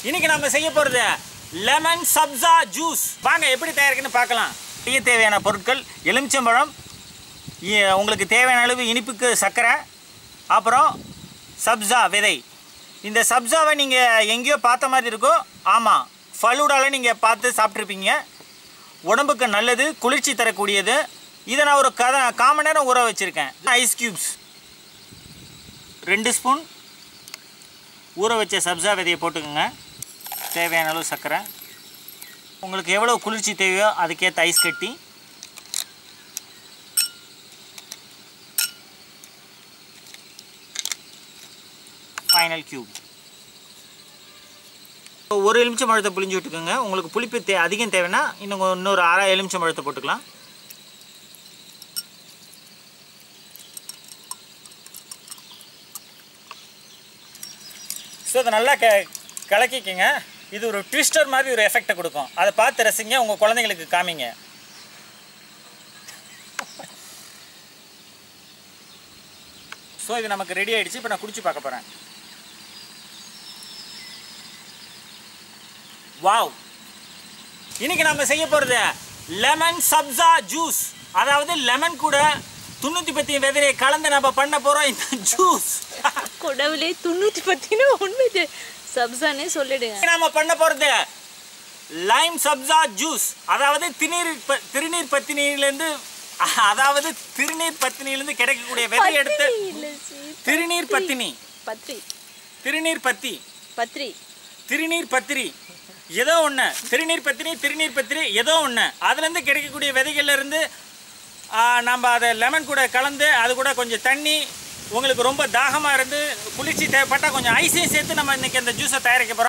இன்னைக்கு நம்ம செய்ய போகிறது லெமன் சப்ஜா ஜூஸ் வாங்க எப்படி தயாரிக்குன்னு பார்க்கலாம் செய்ய தேவையான பொருட்கள் எலுமிச்சம்பழம் இ- உங்களுக்கு தேவையான அளவு இனிப்புக்கு சர்க்கரை அப்புறம் சப்ஜா விதை இந்த சப்ஜாவை நீங்கள் எங்கேயோ பார்த்த மாதிரி இருக்கும் ஆமாம் ஃபலூடால நீங்கள் பார்த்து சாப்பிட்ருப்பீங்க உடம்புக்கு நல்லது குளிர்ச்சி தரக்கூடியது இதை நான் ஒரு கத கால் மணி நேரம் ஊற வச்சுருக்கேன் ஐஸ் க்யூப்ஸ் ரெண்டு ஸ்பூன் ஊற வச்ச சப்ஜா விதையை போட்டுக்கோங்க தேவையான அளவு சர்க்கரை உங்களுக்கு எவ்வளோ குளிர்ச்சி தேவையோ அதுக்கேற்ற ஐஸ் கட்டி ஃபைனல் கியூப் ஒரு எலுமிச்சம் பழத்தை புளிஞ்சு விட்டுக்கோங்க உங்களுக்கு புளிப்பு தே அதிகம் தேவைன்னா இன்னும் இன்னொரு அரை எலுமிச்சம் பழத்தை போட்டுக்கலாம் ஸோ அதை நல்லா க கலக்கிக்கங்க இது ஒரு ட்விஸ்டர் மாதிரி ஒரு எஃபெக்டை கொடுக்கும் அதை பார்த்து ரசிங்க உங்கள் குழந்தைங்களுக்கு காமிங்க ஸோ இது நமக்கு ரெடி ஆயிடுச்சு இப்போ நான் குடிச்சு பார்க்க போகிறேன் வாவ் இன்னைக்கு நம்ம செய்ய போகிறது லெமன் சப்ஜா ஜூஸ் அதாவது லெமன் கூட துண்ணூற்றி பத்தி விதையை கலந்து நம்ம பண்ண போகிறோம் இந்த ஜூஸ் கடவுளே தொண்ணூற்றி பத்தினா உண்மை இது சப்ஸானே சொல்லிடுங்க நாம பண்ண போறது லைம் சப்ஜா ஜூஸ் அதாவது திருநீர் ப- திருநீர் பத்தினியிலேருந்து அதாவது திருநீர் பத்தினியிலேருந்து கிடைக்கக்கூடிய விதை எடுத்து பத்தினி இல்ல சி, திருநீர் பத்தினி பத்ரி திருநீர் பத்தி பத்ரி திருநீர் பத்திரி ஏதோ ஒன்று திருநீர் பத்தினி திருநீர் பத்திரி ஏதோ ஒன்று அதுலேருந்து கிடைக்கக்கூடிய விதைகள்ல இருந்து ஆ, நம்ம அதை லெமன் கூட கலந்து அது கூட கொஞ்சம் தண்ணி உங்களுக்கு ரொம்ப தாகமாக இருந்து குளிர்ச்சி தேவைப்பட்டால் கொஞ்சம் ஐஸையும் சேர்த்து நம்ம இன்றைக்கி அந்த ஜூஸை தயாரிக்க போகிறோம்